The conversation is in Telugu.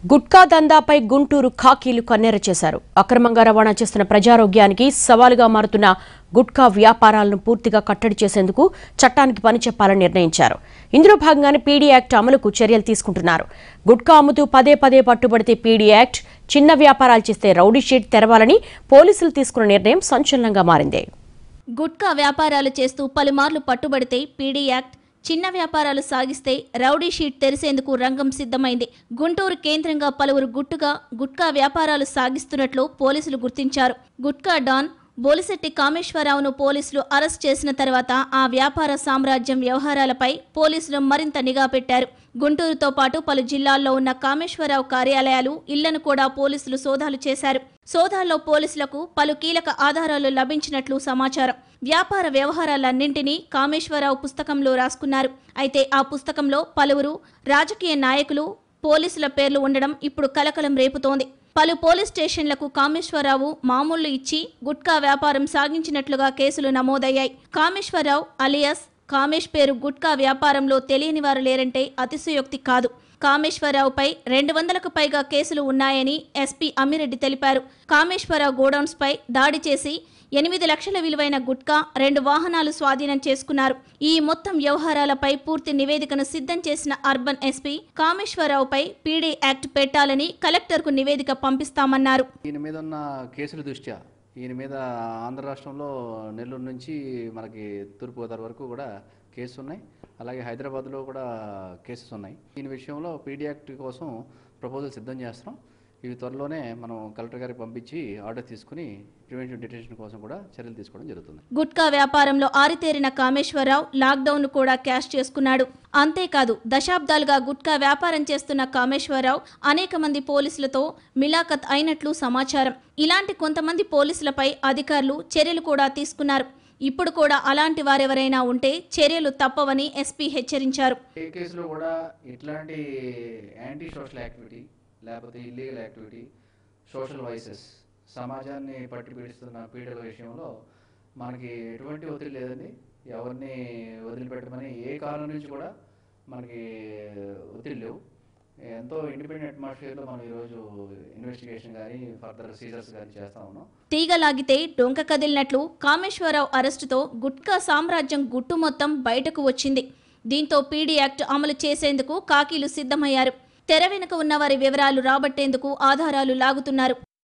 గుట్కా దందాపై గుంటూరు ఖాకీలు కన్నెర చేశారు అక్రమంగా రవాణా చేస్తున్న ప్రజారోగ్యానికి సవాలుగా మారుతున్న గుట్కా వ్యాపారాలను పూర్తిగా కట్టడి చేసేందుకు చట్టానికి పని చెప్పాలని నిర్ణయించారు ఇందులో భాగంగానే పీడీ యాక్ట్ అమలుకు చర్యలు తీసుకుంటున్నారు గుట్కా అమ్ముతూ పదే పదే పట్టుబడితే పీడీ యాక్ట్ చిన్న వ్యాపారాలు చేస్తే రౌడీ షీట్ తెరవాలని పోలీసులు తీసుకున్న నిర్ణయం సంచలనంగా మారింది గుట్కా వ్యాపారాలు చేస్తూ పలుమార్లు పట్టుబడితే పీడీ యాక్ట్ చిన్న వ్యాపారాలు సాగిస్తే రౌడీ షీట్ తెరిసేందుకు రంగం సిద్ధమైంది గుంటూరు కేంద్రంగా పలువురు గుట్టుగా గుట్కా వ్యాపారాలు సాగిస్తున్నట్లు పోలీసులు గుర్తించారు గుట్కా డాన్ బోలిశెట్టి కామేశ్వరరావును పోలీసులు అరెస్ట్ చేసిన తర్వాత ఆ వ్యాపార సామ్రాజ్యం వ్యవహారాలపై పోలీసులు మరింత నిఘా పెట్టారు గుంటూరుతో పాటు పలు జిల్లాల్లో ఉన్న కామేశ్వరరావు కార్యాలయాలు ఇళ్లను కూడా పోలీసులు సోదాలు చేశారు సోదాల్లో పోలీసులకు పలు కీలక ఆధారాలు లభించినట్లు సమాచారం వ్యాపార వ్యవహారాలన్నింటినీ కామేశ్వరరావు పుస్తకంలో రాసుకున్నారు అయితే ఆ పుస్తకంలో పలువురు రాజకీయ నాయకులు పోలీసుల పేర్లు ఉండడం ఇప్పుడు కలకలం రేపుతోంది పలు పోలీస్ స్టేషన్లకు కామేశ్వరరావు మామూళ్లు ఇచ్చి గుట్కా వ్యాపారం సాగించినట్లుగా కేసులు నమోదయ్యాయి కామేశ్వరరావు అలియాస్ కామేష్ పేరు గుట్కా వ్యాపారంలో తెలియని వారు లేరంటే అతిశయోక్తి కాదు కామేశ్వరరావుపై రెండు వందలకు పైగా కేసులు ఉన్నాయని ఎస్పీ అమ్మిరెడ్డి తెలిపారు కామేశ్వరరావు గోడౌన్స్పై దాడి చేసి ఎనిమిది లక్షల విలువైన గుట్కా రెండు వాహనాలు స్వాధీనం చేసుకున్నారు ఈ మొత్తం వ్యవహారాలపై పూర్తి నివేదికను సిద్ధం చేసిన అర్బన్ ఎస్పీ కామేశ్వరరావుపై పీడీ యాక్ట్ పెట్టాలని కలెక్టర్కు నివేదిక పంపిస్తామన్నారు ఈయన మీద ఉన్న కేసుల దృష్ట్యా ఈయన మీద ఆంధ్ర రాష్ట్రంలో నెల్లూరు నుంచి మనకి తూర్పుగోదావరి వరకు కూడా కేసు ఉన్నాయి అలాగే హైదరాబాద్లో కూడా కేసెస్ ఉన్నాయి దీని విషయంలో పీడీ యాక్ట్ కోసం ప్రపోజల్ సిద్ధం చేస్తున్నాం ఇవి త్వరలోనే మనం కలెక్టర్ గారికి పంపించి ఆర్డర్ తీసుకుని ప్రివెన్షన్ డిటెన్షన్ కోసం కూడా చర్యలు తీసుకోవడం జరుగుతుంది గుట్కా వ్యాపారంలో ఆరితేరిన కామేశ్వరరావు లాక్డౌన్ కూడా క్యాష్ చేసుకున్నాడు అంతేకాదు దశాబ్దాలుగా గుట్కా వ్యాపారం చేస్తున్న కామేశ్వరరావు అనేక మంది పోలీసులతో మిలాఖత్ అయినట్లు సమాచారం ఇలాంటి కొంతమంది పోలీసులపై అధికారులు చర్యలు కూడా తీసుకున్నారు ఇప్పుడు కూడా అలాంటి వారెవరైనా ఉంటే చర్యలు తప్పవని ఎస్పీ హెచ్చరించారు ఏ కేసులో కూడా ఇట్లాంటి యాంటీ సోషల్ యాక్టివిటీ లేకపోతే ఇల్లీగల్ యాక్టివిటీ సోషల్ వైసెస్ సమాజాన్ని పట్టి పీడిస్తున్న పీడల విషయంలో మనకి ఎటువంటి ఒత్తిడి లేదండి ఎవరిని వదిలిపెట్టమని ఏ కాలం నుంచి కూడా మనకి ఒత్తిడి లేవు ఎంతో ఇండిపెండెంట్ అట్మాస్ఫియర్లో మనం ఈరోజు ఇన్వెస్టిగేషన్ కానీ ఫర్దర్ సీజర్స్ కానీ చేస్తా ఉన్నాం తీగలాగితే డొంక కదిలినట్లు కామేశ్వరరావు అరెస్టుతో గుట్కా సామ్రాజ్యం గుట్టు మొత్తం బయటకు వచ్చింది దీంతో పీడీ యాక్ట్ అమలు చేసేందుకు కాకీలు సిద్ధమయ్యారు తెర వెనుక ఉన్న వారి వివరాలు రాబట్టేందుకు ఆధారాలు లాగుతున్నారు